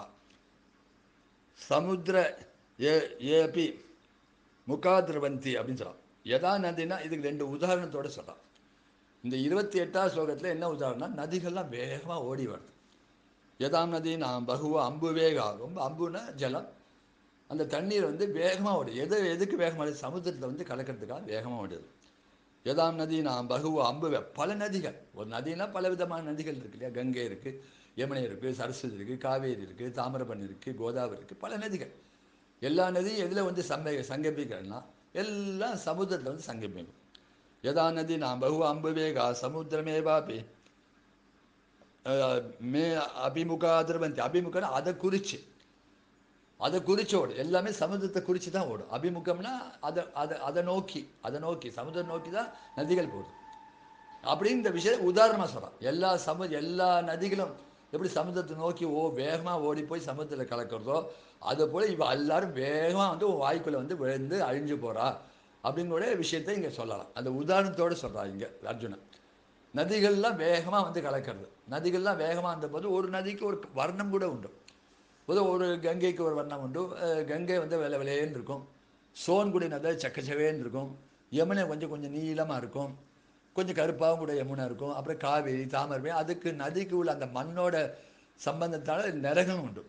சமுத்திர ஏ ஏபி முகாதிரவந்தி அப்படின்னு சொல்லலாம் யதா நதினா இதுக்கு ரெண்டு உதாரணத்தோட சொல்லலாம் இந்த இருபத்தி எட்டாவது ஸ்லோகத்தில் என்ன உதாரணம் நதிகள்லாம் வேகமாக ஓடி வருது யதாம் நதி நான் பகுவ அம்பு வேகா ரொம்ப அம்புனா ஜலம் அந்த தண்ணீர் வந்து வேகமாக ஓடுது எது எதுக்கு வேகமாக ஓடுது சமுத்திரத்தில் வந்து கலக்கிறதுக்காக வேகமாக ஓடுது யதாம் நதி நான் பகுவ அம்பு வே- பல நதிகள் ஒரு நதினா பல விதமான நதிகள் இருக்கு இல்லையா கங்கை இருக்குது யமுனை இருக்குது சரஸ்வதி இருக்குது காவேரி இருக்குது தாமிரபரணி இருக்குது கோதாவரி இருக்குது பல நதிகள் எல்லா நதியும் எதில் வந்து சம்ப சங்கமிக்கிறன்னா எல்லாம் சமுத்திரத்தில் வந்து சங்கமிக்கும் யதா நதி நான் பகு அம்புவேகா சமுத்திரமேவாபி அஹ், மே அபிமுகா திரவந்தி அபிமுகம்னா அதை குறிச்சு அதை குறிச்சு ஓடும் எல்லாமே சமுத்திரத்தை குறித்து தான் ஓடும் அபிமுகம்னா அதை அதை அதை நோக்கி அதை நோக்கி சமுத்திரம் நோக்கி தான் நதிகள் போகுது அப்படின்னு இந்த விஷயத்தை உதாரணமாக சொல்கிறான் எல்லா சமு எல்லா நதிகளும் எப்படி சமுத்திரத்தை நோக்கி ஓ வேகமாக ஓடி போய் சமுத்திரத்தில் கலக்கிறதோ அது போல் இவ எல்லாரும் வேகமாக வந்து உன் வாய்க்குள்ளே வந்து விழுந்து அழிஞ்சு போகிறா அப்படிங்கிற விஷயத்தை இங்கே சொல்லலாம் அந்த உதாரணத்தோடு சொல்கிறா இங்கே அர்ஜுனன் நதிகள்லாம் வேகமாக வந்து கலக்கிறது நதிகள்லாம் வேகமாக இருந்தபோது ஒரு நதிக்கு ஒரு வர்ணம் கூட உண்டு பொதுவாக ஒரு கங்கைக்கு ஒரு வர்ணம் உண்டு அஹ் கங்கை வந்து வெள்ளை வெள்ளையேன்னு இருக்கும் சோன்குடி நதி சக்கச்சவேன்னு இருக்கும் யமுனை கொஞ்சம் கொஞ்சம் நீளமாக இருக்கும் கொஞ்சம் கருப்பாகவும் கூட யமுனை இருக்கும் அப்புறம் காவேரி தாமரை அதுக்கு நதிக்கு உள்ள அந்த மண்ணோட சம்பந்தத்தால் நிறங்களும் உண்டு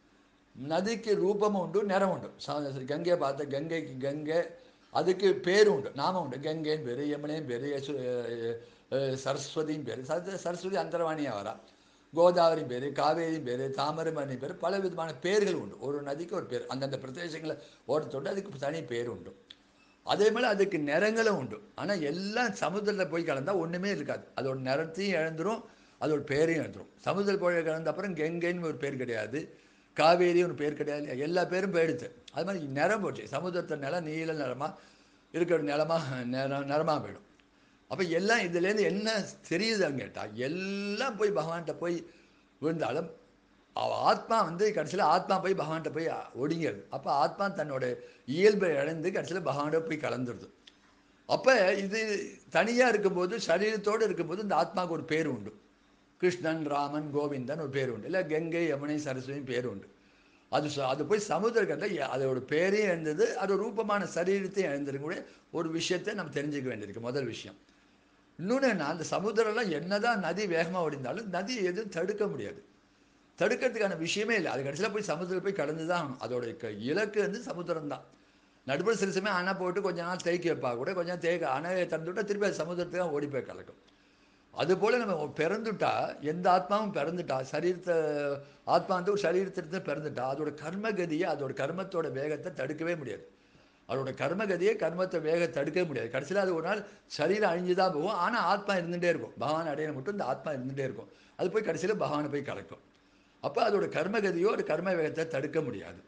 நதிக்கு ரூபமும் உண்டு நிறம் உண்டு ச- கங்கையை பார்த்த கங்கைக்கு கங்கை அதுக்கு பேரும் உண்டு நாமம் உண்டு கங்கைன்னு பேர் யமுனையும் பேர் யசு அஹ் அஹ் சரஸ்வதியும் பேர் சர- சரஸ்வதி அந்தரவாணியாக வரா கோதாவரி பேர் காவேரி பேர் தாமிரபரணி பேர் பல விதமான பேர்கள் உண்டு ஒரு நதிக்கு ஒரு பேர் அந்தந்த பிரதேசங்களை ஓடத்தோடு அதுக்கு தனி பேர் உண்டு அதே மாதிரி அதுக்கு நிறங்களும் உண்டு ஆனால் எல்லாம் சமுத்திரத்தில் போய் கலந்தா ஒன்றுமே இருக்காது அதோட நிறத்தையும் இழந்துரும் அதோட பேரையும் இழந்துரும் சமுத்திர போய் கலந்த அப்புறம் கங்கைன்னு ஒரு பேர் கிடையாது காவேரி ஒரு பேர் கிடையாது இல்லையா? எல்லா பேரும் போயிடுது அது மாதிரி நிறம் போச்சு சமுத்திரத்தை நிலம் நீல நிறமாக இருக்கிற நிலமா நிறம் நிறமாக போயிடும் அப்போ எல்லாம் இதுலேருந்து என்ன தெரியுதுன்னு கேட்டால் எல்லாம் போய் பகவான்கிட்ட போய் விழுந்தாலும் அவ ஆத்மா வந்து கடைசியில் ஆத்மா போய் பகவான்கிட்ட போய் ஒடுங்கிறது அப்போ ஆத்மா தன்னோட இயல்பை இழந்து கடைசியில் பகவான்கிட்ட போய் கலந்துருது அப்போ இது தனியாக இருக்கும்போது சரீரத்தோடு இருக்கும்போது இந்த ஆத்மாவுக்கு ஒரு பேர் உண்டு கிருஷ்ணன் ராமன் கோவிந்தன் ஒரு பேர் உண்டு இல்லை கங்கை யமுனை சரஸ்வதி பேர் உண்டு அது ச- அது போய் சமுத்திரக்கத்தில் அதோட பேரையும் எழுந்தது அது ரூபமான சரீரத்தையும் எழுந்திருக்கக்கூடிய ஒரு விஷயத்தை நம்ம தெரிஞ்சுக்க வேண்டியிருக்கு முதல் விஷயம் இன்னொன்று என்ன அந்த சமுத்திரம்லாம் என்னதான் நதி வேகமாக ஓடிந்தாலும் நதி எதுவும் தடுக்க முடியாது தடுக்கிறதுக்கான விஷயமே இல்லை அது கடைசியில் போய் சமுத்திரம் போய் கடந்து தான் ஆகணும் அதோட க- இலக்கு வந்து சமுத்திரம் தான் நடுப்புற சில சமயம் அணை போட்டு கொஞ்ச நாள் தேக்கி வைப்பா கூட கொஞ்ச நாள் தேக்க அணையை திறந்து விட்டா திருப்பி அது சமுத்திரத்துக்கு தான் ஓடி போய் கலக்கும் அதுபோல் நம்ம பிறந்துட்டா எந்த ஆத்மாவும் பிறந்துட்டா சரீரத்தை ஆத்மா வந்து ஒரு சரீரத்திலிருந்து பிறந்துட்டா அதோட கர்மகதியை அதோட கர்மத்தோட வேகத்தை தடுக்கவே முடியாது அதோட கர்மகதியை கர்மத்தை வேக தடுக்கவே முடியாது கடைசியில் அது ஒரு நாள் சரீரம் அழிஞ்சு தான் போகும் ஆனால் ஆத்மா இருந்துகிட்டே இருக்கும் பகவான் அடையில மட்டும் இந்த ஆத்மா இருந்துகிட்டே இருக்கும் அது போய் கடைசியில் பகவானை போய் கலக்கும் அப்போ அதோட கர்மகதியோ ஒரு கர்ம வேகத்தை தடுக்க முடியாது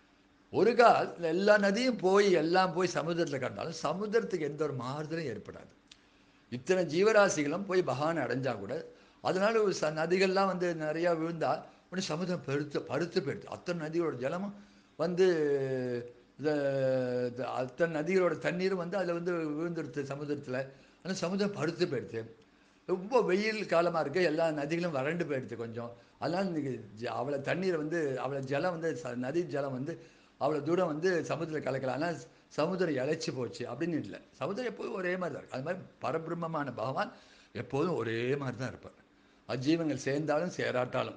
ஒரு கால் எல்லா நதியும் போய் எல்லாம் போய் சமுத்திரத்தில் கண்டாலும் சமுத்திரத்துக்கு எந்த ஒரு மாறுதலும் ஏற்படாது இத்தனை ஜீவராசிகளும் போய் பகவானை அடைஞ்சா கூட அதனால ஒரு ச நதிகள்லாம் வந்து நிறையா விழுந்தா உடனே சமுத்திரம் பருத்து பருத்து போயிடுது அத்தனை நதிகளோட ஜலமும் வந்து இந்த இந்த அத்தனை நதிகளோட தண்ணீரும் வந்து அதில் வந்து விழுந்துடுது சமுத்திரத்தில் ஆனால் சமுத்திரம் பருத்து போயிடுது ரொம்ப வெயில் காலமாக இருக்குது எல்லா நதிகளும் வறண்டு போயிடுச்சு கொஞ்சம் அதனால் இன்னைக்கு ஜ- அவ்வளோ தண்ணீர் வந்து அவ்வளோ ஜலம் வந்து ச- நதி ஜலம் வந்து அவ்வளோ தூரம் வந்து சமுத்திரம் கலக்கலாம் ஆனால் சமுத்திரம் இழைச்சி போச்சு அப்படின்னு இல்லை சமுத்திரம் எப்போதும் ஒரே மாதிரி தான் இருக்கும் அது மாதிரி பரபிரம்மமான பகவான் எப்போதும் ஒரே மாதிரி தான் இருப்பார் அஜீவங்கள் சேர்ந்தாலும் சேராட்டாலும்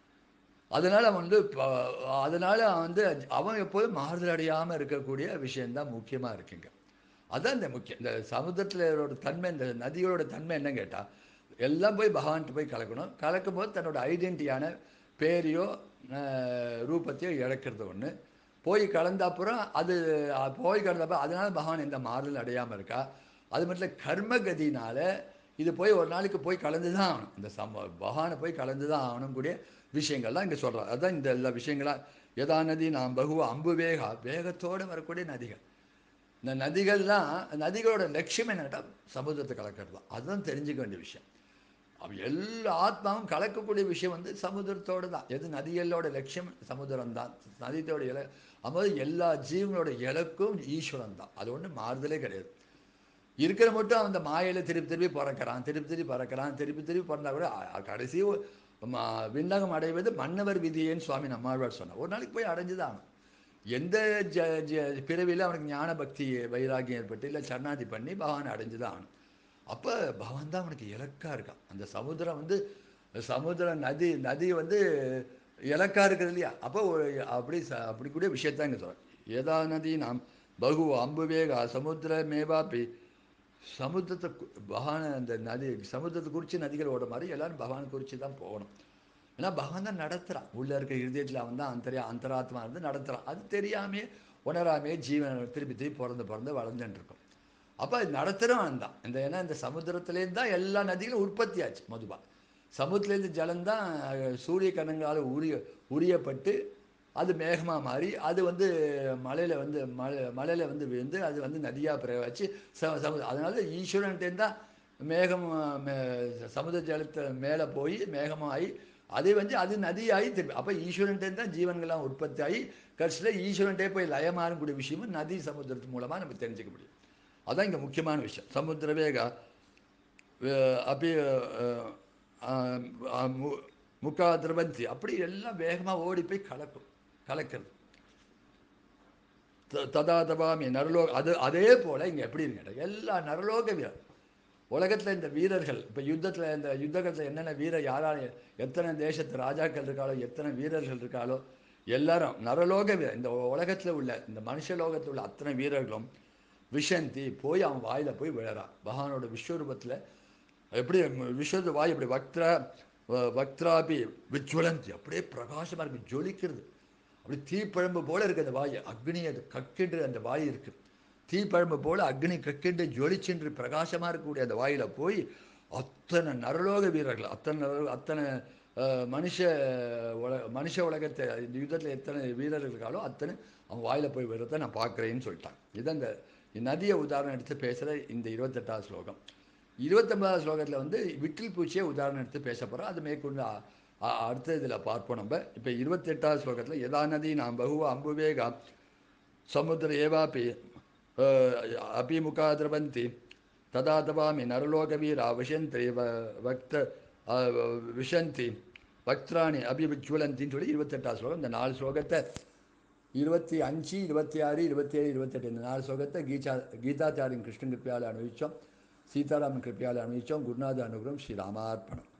அதனால வந்து ப- அதனால அவன் வந்து அவன் எப்போதும் மாறுதல் அடையாமல் இருக்கக்கூடிய விஷயம்தான் முக்கியமாக இருக்குங்க அதான் இந்த முக்கியம் இந்த சமுத்திரத்தில் தன்மை இந்த நதியோட தன்மை என்ன கேட்டால் எல்லாம் போய் பகவான்கிட்ட போய் கலக்கணும் கலக்கும் போது தன்னோட ஐடென்டிட்டியான பேரையோ அஹ், ரூபத்தையோ இழக்கிறது ஒன்று போய் கலந்த அப்புறம் அது அஹ், போய் கலந்தப்ப அதனால பகவான் எந்த மாறுதல் அடையாமல் இருக்கா அது மட்டும் இல்ல, கர்மகதினால இது போய் ஒரு நாளைக்கு போய் கலந்து தான் ஆகணும் இந்த சம பகவானை போய் கலந்து தான் ஆகணும் கூடிய விஷயங்கள்லாம் இங்கே சொல்கிறார் அதான் இந்த எல்லா விஷயங்களா யதா நதி நாம் பகுவ அம்பு வேகா வேகத்தோடு வரக்கூடிய நதிகள் இந்த நதிகள்லாம் நதிகளோட லட்சியம் என்னட்டா சமுத்திரத்தை கலக்கிறது தான் அதுதான் தெரிஞ்சுக்க வேண்டிய விஷயம் அப்ப எல்லா ஆத்மாவும் கலக்கக்கூடிய விஷயம் வந்து சமுத்திரத்தோடு தான் எது நதிகளோட லட்சியம் சமுத்திரம் தான் நதியோட இல அப்போது எல்லா ஜீவங்களோட இலக்கும் ஈஸ்வரன் தான் அது ஒன்றும் மாறுதலே கிடையாது இருக்கிற மட்டும் அந்த மாயையில் திருப்பி திருப்பி பிறக்கிறான் திருப்பி திருப்பி பிறக்கிறான் திருப்பி திருப்பி பிறந்தா கூட அ- அ- கடைசி ஒ- ம- விண்ணகம் அடைவது மன்னவர் விதியேன்னு சுவாமி நம்மாழ்வார் சொன்னார் ஒரு நாளைக்கு போய் அடைஞ்சுதான் ஆகணும். எந்த ஜ ஜ பிறவியில் அவனுக்கு ஞான பக்தி வைராகியம் ஏற்பட்டு இல்லை சரணாதி பண்ணி பகவான் அடைஞ்சுதான் ஆகணும் அப்போ பகவான் தான் அவனுக்கு இலக்கா இருக்கான் அந்த சமுத்திரம் வந்து சமுத்திரம் நதி நதி வந்து இலக்கா இருக்குது இல்லையா அப்போ ஒரு அப்படி ச அப்படி கூடிய விஷயத்தான் இங்கே சொல்கிறேன் ஏதா நதி நாம் பகு அம்புவேகா சமுத்திர மேவாப்பி சமுத்திரத்தை கு- பகவான் அந்த நதி சமுத்திரத்தை குறித்து நதிகள் ஓட மாதிரி எல்லாரும் பகவான் குறித்து தான் போகணும் ஏன்னா பகவான் தான் நடத்துகிறான் உள்ளே இருக்க இருதயத்தில் அவன் தான் அந்தரியா அந்தராத்மா இருந்து நடத்துகிறான் அது தெரியாமே உணராமே ஜீவன் திருப்பி திருப்பி பிறந்து பிறந்து வளர்ந்துட்டு இருக்கும் அப்போ அது நடத்துகிறவன் தான் இந்த ஏன்னா இந்த சமுத்திரத்துலேருந்து தான் எல்லா நதிகளும் உற்பத்தி ஆச்சு மதுபா சமுத்திரத்துலேருந்து ஜலம்தான் அஹ், சூரிய கணங்களால் உரிய உரியப்பட்டு அது மேகமாக மாறி அது வந்து மலையில் வந்து மலை மலையில் வந்து விழுந்து அது வந்து நதியாக பிரவச்சு ச சமு அதனால ஈஸ்வரன்ட்டேருந்து தான் மேகம் அஹ், மே- சமுத்திர ஜலத்தை மேலே போய் மேகமாகி அதே வந்து அது நதியாகி திருப்பி அப்போ ஈஸ்வரன்ட்டேருந்து தான் ஜீவன்கள்லாம் உற்பத்தி ஆகி கடைசியில் ஈஸ்வரன்ட்டே போய் லயமாறக்கூடிய விஷயமும் நதி சமுத்திரத்து மூலமாக நம்ம தெரிஞ்சுக்க முடியும் அதான் இங்கே முக்கியமான விஷயம் சமுத்திர வேகா வே- அப்படி அஹ், அஹ், அஹ், மு- முக்கா திரவந்தி அப்படி எல்லாம் வேகமாக ஓடி போய் கலக்கும் கலக்கிறது த- ததா தபாமி நரலோக அது அதே போல் இங்கே எப்படி இருக்கு எல்லா நரலோக வீரர் உலகத்தில் இந்த வீரர்கள் இப்போ யுத்தத்தில் இந்த யுத்தகத்தில் என்னென்ன வீரர் யாரால எத்தனை தேசத்து ராஜாக்கள் இருக்காளோ எத்தனை வீரர்கள் இருக்காளோ எல்லாரும் நரலோக வீரர் இந்த உலகத்தில் உள்ள இந்த மனுஷ லோகத்தில் உள்ள அத்தனை வீரர்களும் விஷந்தி போய் அவன் வாயில போய் விழறான் பகவானோட விஸ்வரூபத்தில் எப்படி விஸ்வத்து வாய் இப்படி வக்திரா வ- வக்திராபி விஜ்வலந்தி அப்படியே பிரகாசமாக இருக்கு ஜொலிக்கிறது அப்படி தீப்பழம்பு போல இருக்கு அந்த வாய் அக்னி அது கக்கின்று அந்த வாய் இருக்கு தீப்பழம்பு போல அக்னி கக்கின்று ஜொலிச்சென்று பிரகாசமாக இருக்கக்கூடிய அந்த வாயில போய் அத்தனை நரலோக வீரர்கள் அத்தனை நரலோக- அத்தனை அஹ், மனுஷ உல மனுஷ உலகத்தை இந்த யுத்தத்தில் எத்தனை வீரர்கள் இருக்காலோ அத்தனை அவன் வாயில போய் விடுறத நான் பார்க்குறேன்னு சொல்லிட்டான் இதான் இந்த நதியை உதாரணம் எடுத்து பேசுகிற இந்த இருபத்தெட்டாவது ஸ்லோகம் இருபத்தொன்பதாவது ஸ்லோகத்தில் வந்து விட்டில் பூச்சியை உதாரணம் எடுத்து பேச போகிறோம் அது மேற்கொண்டு அ- அ- அடுத்த இதில் பார்ப்போம் நம்ம இப்போ இருபத்தெட்டாவது ஸ்லோகத்தில் யதா நதி நாம் பகுவ அம்புவேகா சமுத்திர ஏவாपि அபிமுகா திரவந்தி ததா தவாமி நரலோகவீரா விஷந்தி வ- வக்த அஹ், விஷந்தி வக்திராணி அபிவிஜ்வலந்தின்னு சொல்லி இருபத்தெட்டாவது ஸ்லோகம் இந்த நாலு ஸ்லோகத்தை இருபத்தி அஞ்சு இருபத்தி ஆறு இருபத்தேழு இருபத்தெட்டு இந்த நாலு ஸ்லோகத்தை கீதா கீதாச்சாரியின் கிருஷ்ணன் கிருப்பியால் அனுபவித்தோம் சீதாராமன் கிருப்பியால் அனுபவித்தோம் குருநாத அனுகிரம் ஸ்ரீ ராமார்ப்பணம்